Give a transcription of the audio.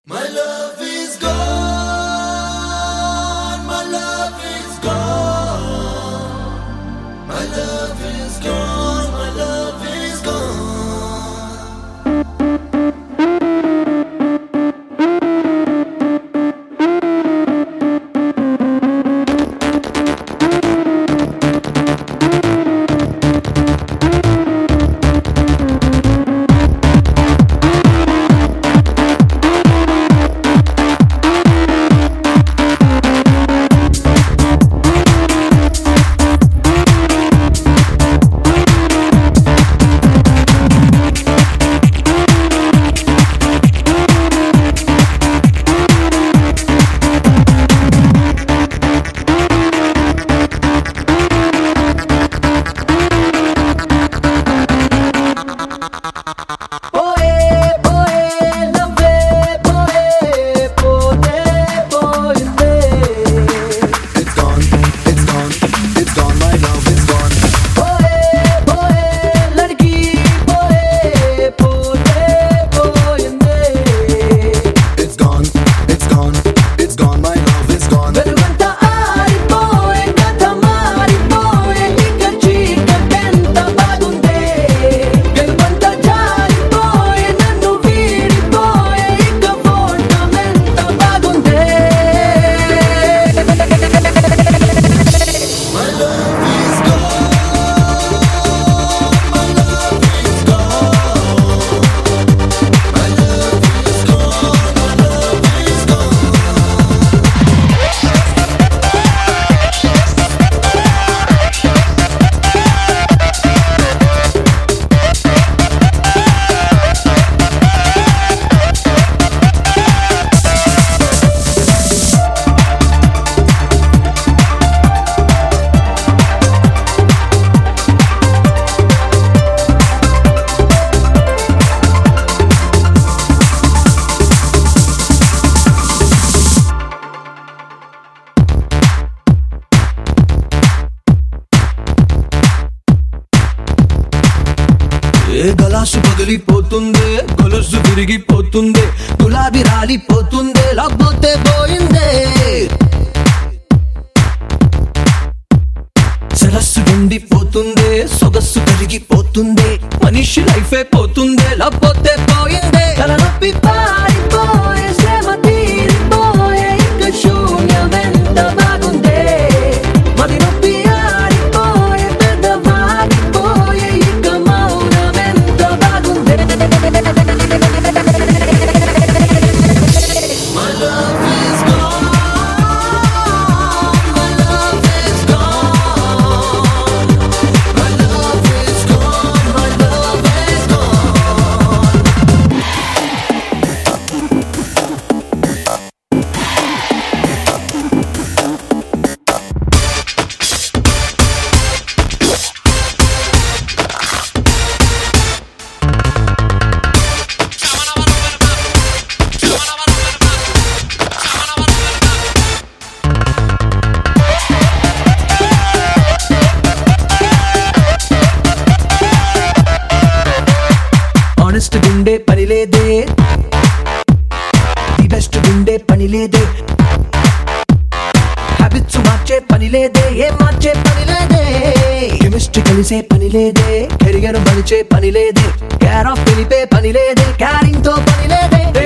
My love is gone. My love is gone. My love is gone. My love is gone. పోయే పోయే నవ్వే పోయే పోతే పోయిందే It's gone. It's gone. It's gone. My love is gone. పోయే పోయే లడ్కి పోయే పోతే పోయిందే It's gone. It's gone. It's gone. My love is gone. వెలుగంతా ఆరిపోయే కథ మారిపోయే ఇక చీకటెంత బాగుందే గెలుపంతా జారిపోయే నన్ను వీడిపోయే ఇక ఓటమెంత బాగుందే My love is gone. My love is gone. My love is gone. My love is gone. ఏ గలాసు పగిలిపోతుంది గొలుసు విరిగిపోతుంది గులాబీ రాలిపోతుంది లేకపోతే పోయిందే సరస్సు ఎండిపోతుంది సొగస్సు కరిగిపోతుంది మనిషి లైఫే పోతుంది లేకపోతే పోయిందే తలనొప్పి పారిపోయే శ్రమ తీరిపోయే ఇక శూన్యమెంత బాగుందే మరి నొప్పి ఆరిపోయే పెద్ద వాడిపోయే ఇక మౌనమెంత బాగుందే My love is gone. My love is gone. My love is gone. My love is gone. Honest గుండే పని లేదే ది బెస్ట్ గుండే పని లేదే హ్యాబిట్స్ మార్చే పని లేదే ఏం మార్చే పని లేదే కెమిస్ట్రీ కలిసే పని లేదే కెరియర్ మలిచే పని లేదే కేర్ ఆఫ్ తెలిపే పని లేదే క్యారింగ్ తో పని లేదే